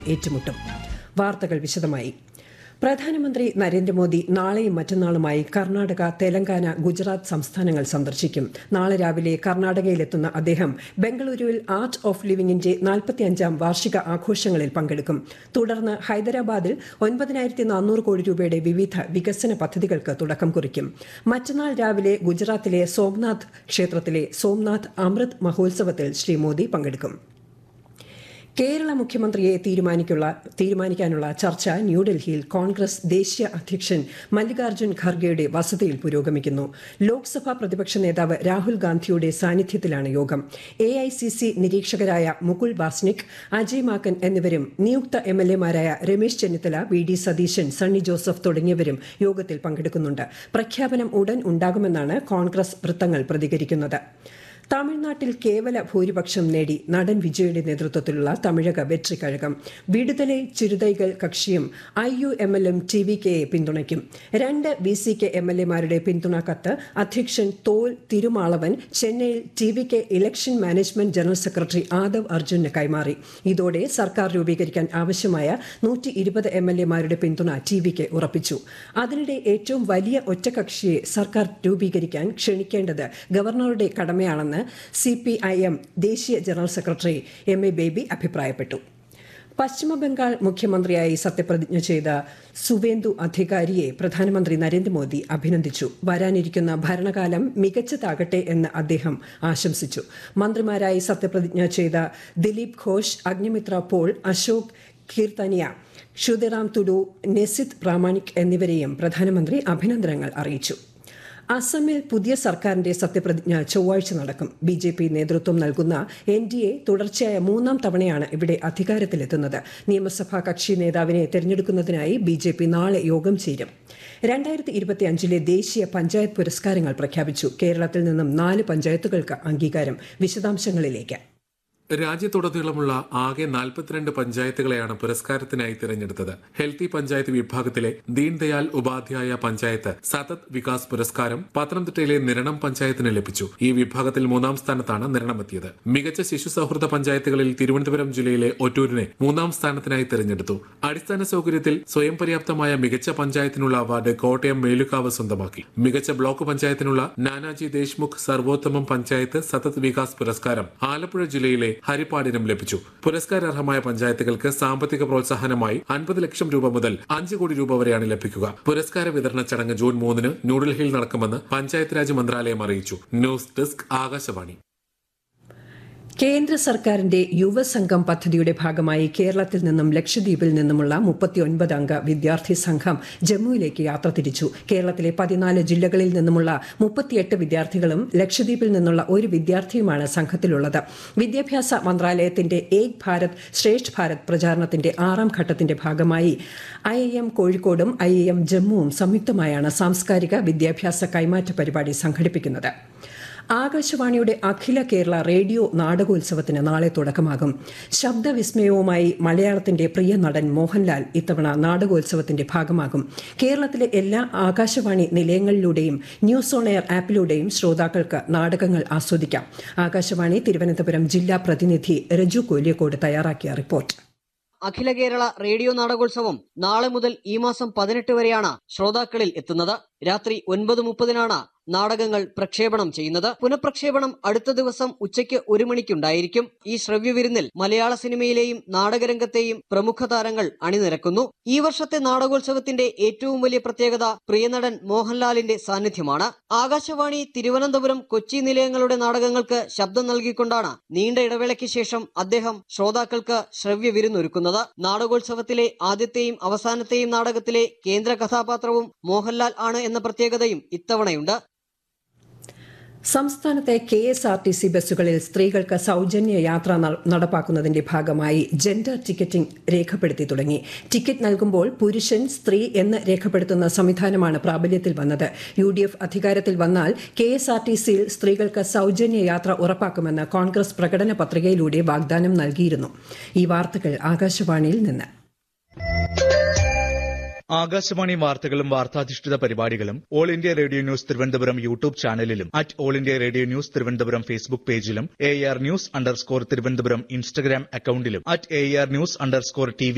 ഏറ്റുമുട്ടും വാർത്തകൾ വിശദമായി പ്രധാനമന്ത്രി നരേന്ദ്രമോദി നാളെയും മറ്റന്നാളുമായി കർണാടക തെലങ്കാന ഗുജറാത്ത് സംസ്ഥാനങ്ങൾ സന്ദർശിക്കും നാളെ രാവിലെ കർണാടകയിലെത്തുന്ന അദ്ദേഹം ബംഗളൂരുവിൽ ആർട്ട് ഓഫ് ലിവിംഗിന്റെ നാൽപ്പത്തിയഞ്ചാം വാർഷിക ആഘോഷങ്ങളിൽ പങ്കെടുക്കും തുടർന്ന് ഹൈദരാബാദിൽ ഒൻപതിനായിരത്തി നാനൂറ് കോടി രൂപയുടെ വിവിധ വികസന പദ്ധതികൾക്ക് തുടക്കം കുറിക്കും മറ്റന്നാൾ രാവിലെ ഗുജറാത്തിലെ സോംനാഥ് ക്ഷേത്രത്തിലെ സോംനാഥ് അമൃത് മഹോത്സവത്തിൽ ശ്രീ മോദി പങ്കെടുക്കും കേരള മുഖ്യമന്ത്രിയെ തീരുമാനിക്കുള്ള തീരുമാനിക്കാനുള്ള ചർച്ച ന്യൂഡൽഹിയിൽ കോൺഗ്രസ് ദേശീയ അധ്യക്ഷൻ മല്ലികാർജ്ജുൻ ഖർഗെയുടെ വസതിയിൽ പുരോഗമിക്കുന്നു ലോക്സഭാ പ്രതിപക്ഷ നേതാവ് രാഹുൽ ഗാന്ധിയുടെ സാന്നിധ്യത്തിലാണ് യോഗം എ ഐ സി സി നിരീക്ഷകരായ മുകുൾ വാസ്നിക് അജയ് മാക്കൻ എന്നിവരും നിയുക്ത എം എൽ എമാരായ രമേശ് ചെന്നിത്തല വി ഡി സതീശൻ സണ്ണി ജോസഫ് തുടങ്ങിയവരും യോഗത്തിൽ പങ്കെടുക്കുന്നുണ്ട് പ്രഖ്യാപനം ഉടൻ ഉണ്ടാകുമെന്നാണ് കോൺഗ്രസ് വൃത്തങ്ങൾ പ്രതികരിക്കുന്നത് തമിഴ്നാട്ടിൽ കേവല ഭൂരിപക്ഷം നേടി നടൻ വിജയുടെ നേതൃത്വത്തിലുള്ള തമിഴക വെട്രി കഴകം വിടുതലെ ചിരുതൈകൾ കക്ഷിയും ഐ യു എം എല്ലും ടി വി കെയെ പിന്തുണയ്ക്കും രണ്ട് B C K M L എമാരുടെ പിന്തുണ കത്ത് അധ്യക്ഷൻ തോൽ തിരുമാളവൻ ചെന്നൈയിൽ T V K election management general secretary Aadhav അർജുന് കൈമാറി ഇതോടെ സർക്കാർ രൂപീകരിക്കാൻ ആവശ്യമായ നൂറ്റി ഇരുപത് എം എൽ എമാരുടെ പിന്തുണ ടി വി കെ ഉറപ്പിച്ചു അതിനിടെ ഏറ്റവും വലിയ ഒറ്റകക്ഷിയെ സർക്കാർ രൂപീകരിക്കാൻ ക്ഷണിക്കേണ്ടത് ഗവർണറുടെ കടമയാണെന്ന് സി പി ഐ എം ദേശീയ general secretary M A Baby അഭിപ്രായപ്പെട്ടു പശ്ചിമബംഗാൾ മുഖ്യമന്ത്രിയായി സത്യപ്രതിജ്ഞ ചെയ്ത സുവേന്ദു അധികാരിയെ പ്രധാനമന്ത്രി നരേന്ദ്രമോദി അഭിനന്ദിച്ചു വരാനിരിക്കുന്ന ഭരണകാലം മികച്ചതാകട്ടെ എന്ന് അദ്ദേഹം ആശംസിച്ചു മന്ത്രിമാരായി സത്യപ്രതിജ്ഞ ചെയ്ത ദിലീപ് ഘോഷ് അഗ്നിമിത്ര പോൾ അശോക് കീർത്തനിയ ക്ഷുതിറാം തുഡു നെസിത് പ്രാമാണിക് എന്നിവരെയും പ്രധാനമന്ത്രി അഭിനന്ദനങ്ങൾ അറിയിച്ചു അസമിൽ പുതിയ സർക്കാരിന്റെ സത്യപ്രതിജ്ഞ ചൊവ്വാഴ്ച നടക്കും ബി ജെ പി നേതൃത്വം നൽകുന്ന എൻ ഡി എ തുടർച്ചയായ മൂന്നാം തവണയാണ് ഇവിടെ അധികാരത്തിലെത്തുന്നത് നിയമസഭാ കക്ഷി നേതാവിനെ തെരഞ്ഞെടുക്കുന്നതിനായി ബി ജെ പി നാളെ യോഗം ചേരും രണ്ടായിരത്തി ഇരുപത്തിയഞ്ചിലെ ദേശീയ പഞ്ചായത്ത് പുരസ്കാരങ്ങൾ പ്രഖ്യാപിച്ചു കേരളത്തിൽ നിന്നും നാല് പഞ്ചായത്തുകൾക്ക് അംഗീകാരം വിശദാംശങ്ങളിലേക്ക് രാജ്യത്തുടനീളമുള്ള ആകെ നാൽപ്പത്തിരണ്ട് പഞ്ചായത്തുകളെയാണ് പുരസ്കാരത്തിനായി തിരഞ്ഞെടുത്തത് ഹെൽത്തി പഞ്ചായത്ത് വിഭാഗത്തിലെ ദീൻദയാൽ ഉപാധ്യായ പഞ്ചായത്ത് സതത് വികാസ് പുരസ്കാരം പത്തനംതിട്ടയിലെ നിരണം പഞ്ചായത്തിന് ലഭിച്ചു ഈ വിഭാഗത്തിൽ മൂന്നാം സ്ഥാനത്താണ് നിരണമെത്തിയത് മികച്ച ശിശു സൗഹൃദ പഞ്ചായത്തുകളിൽ തിരുവനന്തപുരം ജില്ലയിലെ ഒറ്റൂരിനെ മൂന്നാം സ്ഥാനത്തിനായി തിരഞ്ഞെടുത്തു അടിസ്ഥാന സൗകര്യത്തിൽ സ്വയം പര്യാപ്തമായ മികച്ച പഞ്ചായത്തിനുള്ള അവാർഡ് കോട്ടയം മേലുകാവ് സ്വന്തമാക്കി മികച്ച ബ്ലോക്ക് പഞ്ചായത്തിനുള്ള നാനാജി ദേശ്മുഖ് സർവോത്തമം പഞ്ചായത്ത് സതത് വികാസ് പുരസ്കാരം ആലപ്പുഴ ജില്ലയിലെ ഹരിപ്പാടിനും ലഭിച്ചു പുരസ്കാരാർഹമായ പഞ്ചായത്തുകൾക്ക് സാമ്പത്തിക പ്രോത്സാഹനമായി അൻപത് ലക്ഷം രൂപ മുതൽ അഞ്ച് കോടി രൂപ വരെയാണ് ലഭിക്കുക പുരസ്കാര വിതരണ ചടങ്ങ് ജൂൺ മൂന്നിന് ന്യൂഡൽഹിയിൽ നടക്കുമെന്ന് പഞ്ചായത്ത് രാജ് മന്ത്രാലയം അറിയിച്ചു ന്യൂസ് ഡെസ്ക് ആകാശവാണി കേന്ദ്ര സർക്കാരിന്റെ യുവസംഘം പദ്ധതിയുടെ ഭാഗമായി കേരളത്തിൽ നിന്നും ലക്ഷദ്വീപിൽ നിന്നുമുള്ള മുപ്പത്തിയൊൻപത് അംഗ വിദ്യാർത്ഥി സംഘം ജമ്മുവിലേക്ക് യാത്ര തിരിച്ചു കേരളത്തിലെ പതിനാല് ജില്ലകളിൽ നിന്നുമുള്ള മുപ്പത്തിയെട്ട് വിദ്യാർത്ഥികളും ലക്ഷദ്വീപിൽ നിന്നുള്ള ഒരു വിദ്യാർത്ഥിയുമാണ് സംഘത്തിലുള്ളത് വിദ്യാഭ്യാസ മന്ത്രാലയത്തിന്റെ ഏക് ഭാരത് ശ്രേഷ്ഠ് ഭാരത് പ്രചാരണത്തിന്റെ ആറാം ഘട്ടത്തിന്റെ ഭാഗമായി ഐ ഐ എം കോഴിക്കോടും ഐ ഐ എം ജമ്മുവും സംയുക്തമായാണ് സാംസ്കാരിക വിദ്യാഭ്യാസ കൈമാറ്റ പരിപാടി സംഘടിപ്പിക്കുന്നത് ആകാശവാണിയുടെ അഖില കേരള റേഡിയോ നാടകോത്സവത്തിന് നാളെ തുടക്കമാകും ശബ്ദവിസ്മയവുമായി മലയാളത്തിന്റെ പ്രിയ നടൻ മോഹൻലാൽ ഇത്തവണ നാടകോത്സവത്തിന്റെ ഭാഗമാകും കേരളത്തിലെ എല്ലാ ആകാശവാണി നിലയങ്ങളിലൂടെയും ന്യൂസ് ഓൺ എയർ ആപ്പിലൂടെയും ശ്രോതാക്കൾക്ക് നാടകങ്ങൾ ആസ്വദിക്കാം ആകാശവാണി തിരുവനന്തപുരം ജില്ലാ പ്രതിനിധി രജു കോലിയക്കോട് തയ്യാറാക്കിയ റിപ്പോർട്ട് അഖില കേരള റേഡിയോ നാടകോത്സവം നാളെ മുതൽ ഈ മാസം പതിനെട്ട് വരെയാണ് ശ്രോതാക്കളിൽ എത്തുന്നത് രാത്രി ഒൻപത് മുപ്പതിനാണ് നാടകങ്ങൾ പ്രക്ഷേപണം ചെയ്യുന്നത് പുനഃപ്രക്ഷേപണം അടുത്ത ദിവസം ഉച്ചയ്ക്ക് ഒരു മണിക്കുണ്ടായിരിക്കും ഈ ശ്രവ്യ വിരുന്നിൽ മലയാള സിനിമയിലെയും നാടകരംഗത്തെയും പ്രമുഖ താരങ്ങൾ അണിനിരക്കുന്നു ഈ വർഷത്തെ നാടകോത്സവത്തിന്റെ ഏറ്റവും വലിയ പ്രത്യേകത പ്രിയനടൻ മോഹൻലാലിന്റെ സാന്നിധ്യമാണ് ആകാശവാണി തിരുവനന്തപുരം കൊച്ചി നിലയങ്ങളുടെ നാടകങ്ങൾക്ക് ശബ്ദം നൽകിക്കൊണ്ടാണ് നീണ്ട ഇടവേളയ്ക്ക് ശേഷം അദ്ദേഹം ശ്രോതാക്കൾക്ക് ശ്രവ്യ വിരുന്നൊരുക്കുന്നത് നാടകോത്സവത്തിലെ ആദ്യത്തെയും അവസാനത്തെയും നാടകത്തിലെ കേന്ദ്ര കഥാപാത്രവും മോഹൻലാൽ ആണ് എന്ന പ്രത്യേകതയും ഇത്തവണയുണ്ട് സംസ്ഥാനത്തെ K S R T C ബസ്സുകളിൽ സ്ത്രീകൾക്ക് സൗജന്യ യാത്ര നടപ്പാക്കുന്നതിന്റെ ഭാഗമായി ജെൻഡർ ടിക്കറ്റിംഗ് രേഖപ്പെടുത്തി തുടങ്ങി ടിക്കറ്റ് നൽകുമ്പോൾ പുരുഷൻ സ്ത്രീ എന്ന് രേഖപ്പെടുത്തുന്ന സംവിധാനമാണ് പ്രാബല്യത്തിൽ വന്നത് യു ഡി എഫ് അധികാരത്തിൽ വന്നാൽ കെ എസ് ആർ ടി സിയിൽ സ്ത്രീകൾക്ക് സൗജന്യ യാത്ര ഉറപ്പാക്കുമെന്ന് കോൺഗ്രസ് പ്രകടന പത്രികയിലൂടെ വാഗ്ദാനം നൽകിയിരുന്നു ഈ വാർത്തകൾ ആകാശവാണിയിൽ നിന്ന് ആകാശവാണി വാർത്തകളും വാർത്താധിഷ്ഠിത പരിപാടികളും all India radio news Thiruvananthapuram YouTube ചാനലിലും at all India radio news Thiruvananthapuram Facebook പേജിലും A R news underscore Thiruvananthapuram Instagram അക്കൌണ്ടിലും at A R news underscore T